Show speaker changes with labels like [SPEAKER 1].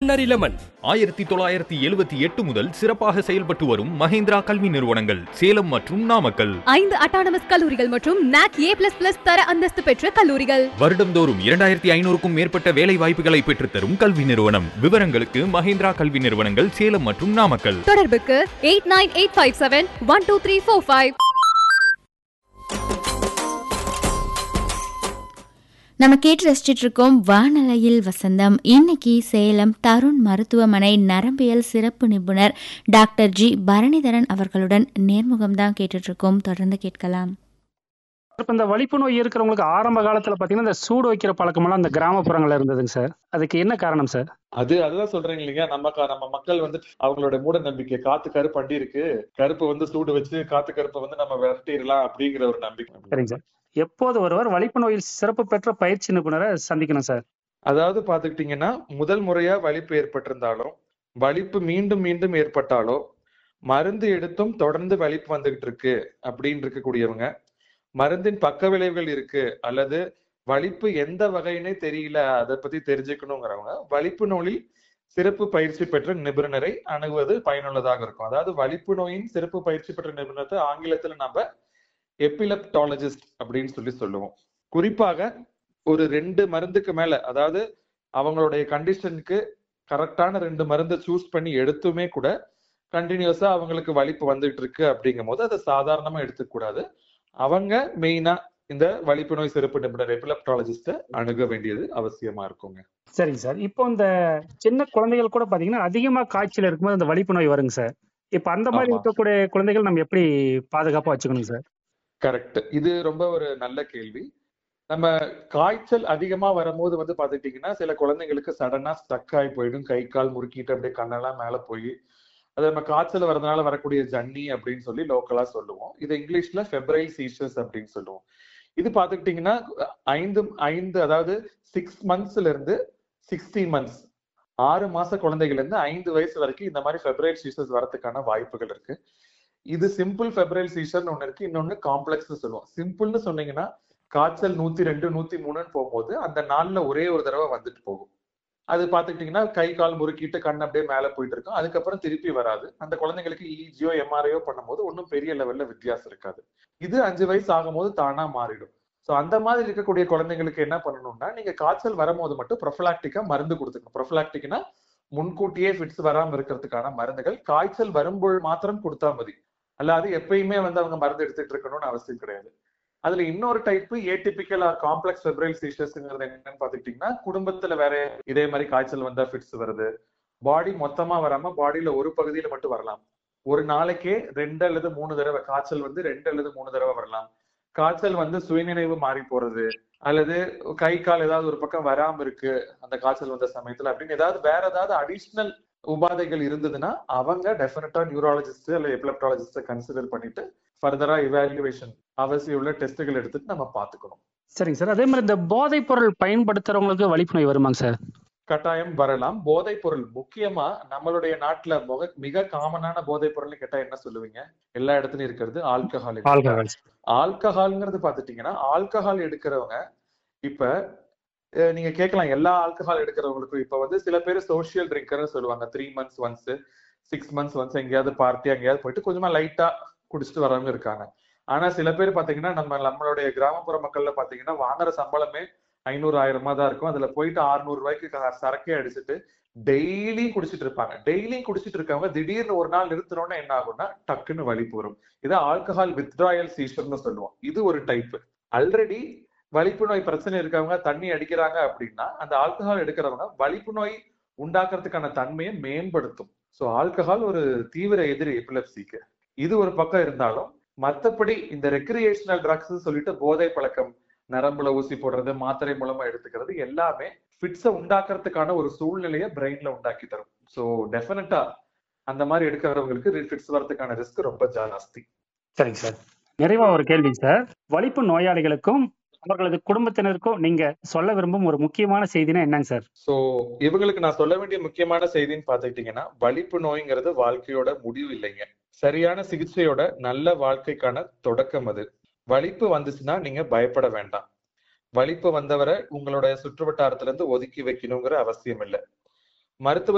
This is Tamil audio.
[SPEAKER 1] நரிலமன்
[SPEAKER 2] ஆயிரத்தி தொள்ளாயிரத்தி எழுபத்தி எட்டு முதல் சிறப்பாக செயல்பட்டு வரும் மஹேந்திரா கல்வி நிறுவனங்கள் சேலம் மற்றும் நாமக்கல்
[SPEAKER 3] ஐந்து அட்டானமஸ் கல்லூரிகள் மற்றும் நாக் ஏ பிளஸ் பிளஸ் தர அந்தஸ்து பெற்ற கல்லூரிகள்
[SPEAKER 2] வருடந்தோறும் இரண்டாயிரத்தி ஐநூறுக்கும் மேற்பட்ட வேலை வாய்ப்புகளை பெற்றுத்தரும் கல்வி நிறுவனம் விவரங்களுக்கு மஹேந்திரா கல்வி நிறுவனங்கள் சேலம் மற்றும் நாமக்கல்
[SPEAKER 3] தொடர்புக்கு eight nine eight five seven one two three four five
[SPEAKER 4] நம்ம கேட்டு ரசிச்சிட்டு இருக்கோம் வானலையில் வசந்தம் இன்னைக்கு சேலம் தருண் மருத்துவமனை நரம்பியல் சிறப்பு நிபுணர் டாக்டர் ஜி பரணிதரன் அவர்களுடன் நேர்முகம் தான் கேட்டுட்டு இருக்கோம் தொடர்ந்து கேட்கலாம்
[SPEAKER 5] இப்போ இந்த வலிப்பு நோய் இருக்கிறவங்களுக்கு ஆரம்ப காலத்துல பாத்தீங்கன்னா இந்த சூடு வைக்கிற பழக்கமெல்லாம் அந்த கிராமப்புறங்கள்ல இருந்ததுங்க சார் அதுக்கு என்ன காரணம் சார்
[SPEAKER 6] அது அதுதான் சொல்றேங்க இல்லைங்க நம்ம க- நம்ம மக்கள் வந்து அவங்களோட மூட நம்பிக்கை காத்து கருப்பு அண்டி இருக்கு கருப்பு வந்து சூடு வச்சு காத்து கருப்பை வந்து நம்ம விரட்டிடலாம் அப்படிங்கிற ஒரு நம்பிக்கை
[SPEAKER 5] சரிங்க சார் எப்போது ஒருவர் வலிப்பு நோயில் சிறப்பு பெற்ற பயிற்சி நிபுணரை சந்திக்கணும் சார்
[SPEAKER 6] அதாவது பாத்துக்கிட்டீங்கன்னா முதல் முறையா வலிப்பு ஏற்பட்டிருந்தாலும் வலிப்பு மீண்டும் மீண்டும் ஏற்பட்டாலோ மருந்து எடுத்தும் தொடர்ந்து வலிப்பு வந்துகிட்டு இருக்கு அப்படின்னு இருக்கக்கூடியவங்க மருந்தின் பக்க விளைவுகள் இருக்கு அல்லது வலிப்பு எந்த வகையினே தெரியல அதை பத்தி தெரிஞ்சுக்கணுங்கிறவங்க வலிப்பு நோயில் சிறப்பு பயிற்சி பெற்ற நிபுணரை அணுகுவது பயனுள்ளதாக இருக்கும் அதாவது வலிப்பு நோயின் சிறப்பு பயிற்சி பெற்ற நிபுணத்தை ஆங்கிலத்துல நம்ம எபிலெப்டாலஜிஸ்ட் அப்படின்னு சொல்லி சொல்லுவோம் குறிப்பாக ஒரு ரெண்டு மருந்துக்கு மேல அதாவது அவங்களுடைய கண்டிஷனுக்கு கரெக்டான ரெண்டு மருந்தை சூஸ் பண்ணி எடுத்துமே கூட கண்டினியூஸா அவங்களுக்கு வலிப்பு வந்துட்டு இருக்கு அப்படிங்கும் போது அதை சாதாரணமா எடுத்துக்கூடாது அவங்க மெயினா இந்த வலிப்பு நோய் சிறப்பு நிபுணர் எபிலெப்டாலஜிஸ்ட அணுக வேண்டியது அவசியமா இருக்குங்க
[SPEAKER 5] சரிங்க சார் இப்போ இந்த சின்ன குழந்தைகள் கூட பாத்தீங்கன்னா அதிகமா காய்ச்சல் இருக்கும்போது அந்த வலிப்பு நோய் வருங்க சார் இப்போ அந்த மாதிரி
[SPEAKER 6] ஆமா.
[SPEAKER 5] இருக்கக்கூடிய குழந்தைகள் நம்ம எப்படி பாதுகாப்பா வச்சுக்கணும் சார்
[SPEAKER 6] கரெக்ட் இது ரொம்ப ஒரு நல்ல கேள்வி நம்ம காய்ச்சல் அதிகமா வரும்போது வந்து பாத்துக்கிட்டீங்கன்னா சில குழந்தைங்களுக்கு சடனா ஸ்டக் ஆகி போயிடும் கை கால் முறுக்கிட்டு அப்படியே கண்ணெல்லாம் மேல போய் அது நம்ம காய்ச்சல் வரதுனால வரக்கூடிய ஜன்னி அப்படின்னு சொல்லி லோக்கலா சொல்லுவோம் இது இங்கிலீஷ்ல ஃபெப்ரைல் சீஷர்ஸ் அப்படின்னு சொல்லுவோம் இது பாத்துக்கிட்டீங்கன்னா ஐந்து ஐந்து அதாவது சிக்ஸ் மந்த்ஸ்ல இருந்து சிக்ஸ்டீன் மந்த்ஸ் ஆறு மாச குழந்தைகள் இருந்து ஐந்து வயசு வரைக்கும் இந்த மாதிரி ஃபெப்ரைல் சீஷர்ஸ் வரதுக்கான வாய்ப்புகள் இருக்கு இது சிம்பிள் ஃபெப்ரைல் சீசர்னு ஒண்ணு இருக்கு இன்னொன்னு காம்ப்ளெக்ஸ்னு சொல்லுவோம் சிம்பிள்னு சொன்னீங்கன்னா காய்ச்சல் நூத்தி ரெண்டு நூத்தி மூணுன்னு போகும்போது அந்த நாள்ல ஒரே ஒரு தடவை வந்துட்டு போகும் அது பாத்துக்கிட்டீங்கன்னா கை கால் முறுக்கிட்டு கண் அப்படியே மேல போயிட்டு இருக்கும் அதுக்கப்புறம் திருப்பி வராது அந்த குழந்தைங்களுக்கு இஜியோ எம்ஆர்ஐயோ பண்ணும்போது ஒன்றும் பெரிய லெவல்ல வித்தியாசம் இருக்காது இது அஞ்சு வயசு ஆகும்போது தானா மாறிடும் சோ அந்த மாதிரி இருக்கக்கூடிய குழந்தைங்களுக்கு என்ன பண்ணணும்னா நீங்க காய்ச்சல் வரும்போது மட்டும் ப்ரொஃபலாக்டிக்கா மருந்து கொடுத்துக்கணும் ப்ரொஃபலாக்டிக்னா முன்கூட்டியே ஃபிட்ஸ் வராம இருக்கிறதுக்கான மருந்துகள் காய்ச்சல் வரும்போது மாத்திரம் கொடுத்தா மதி அல்லாது எப்பயுமே வந்து அவங்க மருந்து எடுத்துட்டு இருக்கணும்னு அவசியம் கிடையாது அதுல இன்னொரு type atypical or complex febrile சீஷர்ஸ்ங்கிறது என்னன்னு பாத்துக்கிட்டீங்கன்னா குடும்பத்துல வேற இதே மாதிரி காய்ச்சல் வந்தா ஃபிட்ஸ் வருது பாடி மொத்தமா வராம பாடியில ஒரு பகுதியில மட்டும் வரலாம் ஒரு நாளைக்கே ரெண்டு அல்லது மூணு தடவை காய்ச்சல் வந்து ரெண்டு அல்லது மூணு தடவை வரலாம் காய்ச்சல் வந்து சுயநினைவு மாறி போறது அல்லது கை கால் ஏதாவது ஒரு பக்கம் வராம இருக்கு அந்த காய்ச்சல் வந்த சமயத்துல அப்படின்னு ஏதாவது வேற ஏதாவது அடிஷ்னல் உபாதைகள் இருந்ததுன்னா அவங்க டெஃபினட்டா நியூராலஜிஸ்ட் அல்ல எபிலெப்டாலஜிஸ்ட கன்சிடர் பண்ணிட்டு ஃபர்தரா இவாலுவேஷன் அவசியம் உள்ள டெஸ்ட்டுகள் எடுத்துட்டு நம்ம பாத்துக்கணும்
[SPEAKER 5] சரிங்க சார் அதே மாதிரி இந்த போதைப் பொருள் பயன்படுத்துறவங்களுக்கு வலிப்பு நோய் வருமாங்க சார்
[SPEAKER 6] கட்டாயம் வரலாம் போதைப் பொருள் முக்கியமா நம்மளுடைய நாட்டுல முக மிக காமனான போதைப் பொருள்னு கேட்டா என்ன சொல்லுவீங்க எல்லா இடத்துலயும் இருக்கிறது ஆல்கஹால்
[SPEAKER 5] ஆல்கஹால்
[SPEAKER 6] ஆல்கஹால்ங்கிறது பாத்துட்டீங்கன்னா ஆல்கஹால் எடுக்கிறவங்க இப்ப அஹ், நீங்க கேட்கலாம் எல்லா ஆல்கஹால் எடுக்கிறவங்களுக்கும் இப்ப வந்து சில பேர் சோஷியல் ட்ரிங்கர்னு சொல்லுவாங்க three months once six months once எங்கேயாவது பார்ட்டி எங்கேயாவது போயிட்டு கொஞ்சமா லைட்டா குடிச்சிட்டு வரவங்க இருக்காங்க ஆனா சில பேர் பாத்தீங்கன்னா நம்ம நம்மளுடைய கிராமப்புற மக்கள்ல பாத்தீங்கன்னா வாங்குற சம்பளமே ஐநூறு ஆயிரமா தான் இருக்கும் அதுல போயிட்டு 600 ரூபாய்க்கு க- சரக்கே அடிச்சுட்டு டெய்லியும் குடிச்சிட்டு இருப்பாங்க டெய்லியும் குடிச்சிட்டு இருக்கவங்க திடீர்னு ஒரு நாள் நிறுத்தினோன்னா என்ன ஆகும்னா டக்குன்னு வலிப்பு வரும் இதை ஆல்கஹால் வித்ட்ராயல் சீஷர்னு சொல்லுவோம் இது ஒரு டைப் ஆல்ரெடி வலிப்பு நோய் பிரச்சனை இருக்கவங்க தண்ணி அடிக்கிறாங்க அப்படின்னா அந்த ஆல்கஹால் எடுக்கிறவங்க வலிப்பு நோய் உண்டாக்குறதுக்கான தன்மையை மேம்படுத்தும் சோ ஆல்கஹால் ஒரு தீவிர எதிரி எபிலப்சிக்கு இது ஒரு பக்கம் இருந்தாலும் மத்தபடி இந்த ரெக்ரியேஷனல் ட்ரக்ஸ் சொல்லிட்டு போதை பழக்கம் நரம்புல ஊசி போடுறது மாத்திரை மூலமா எடுத்துக்கிறது எல்லாமே ஃபிட்ஸை உண்டாக்குறதுக்கான ஒரு சூழ்நிலையை பிரெயின்ல உண்டாக்கி தரும் சோ டெஃபினட்டா அந்த மாதிரி எடுக்கிறவங்களுக்கு ஃபிட்ஸ் வரதுக்கான ரிஸ்க் ரொம்ப ஜாஸ்தி
[SPEAKER 5] சரிங்க சார் நிறைவா ஒரு கேள்வி சார் வலிப்பு நோயாளிகளுக்கும் அவர்களது குடும்பத்தினருக்கும் நீங்க சொல்ல விரும்பும் ஒரு முக்கியமான செய்தினா என்னங்க சார்
[SPEAKER 6] சோ இவங்களுக்கு நான் சொல்ல வேண்டிய முக்கியமான செய்தின்னு பாத்துக்கிட்டீங்கன்னா வலிப்பு நோய்ங்கிறது வாழ்க்கையோட முடிவு இல்லைங்க சரியான சிகிச்சையோட நல்ல வாழ்க்கைக்கான தொடக்கம் அது வலிப்பு வந்துச்சுன்னா நீங்க பயப்பட வேண்டாம் வலிப்பு வந்தவரை உங்களோட சுற்றுவட்டாரத்துல இருந்து ஒதுக்கி வைக்கணுங்கிற அவசியம் இல்லை மருத்துவ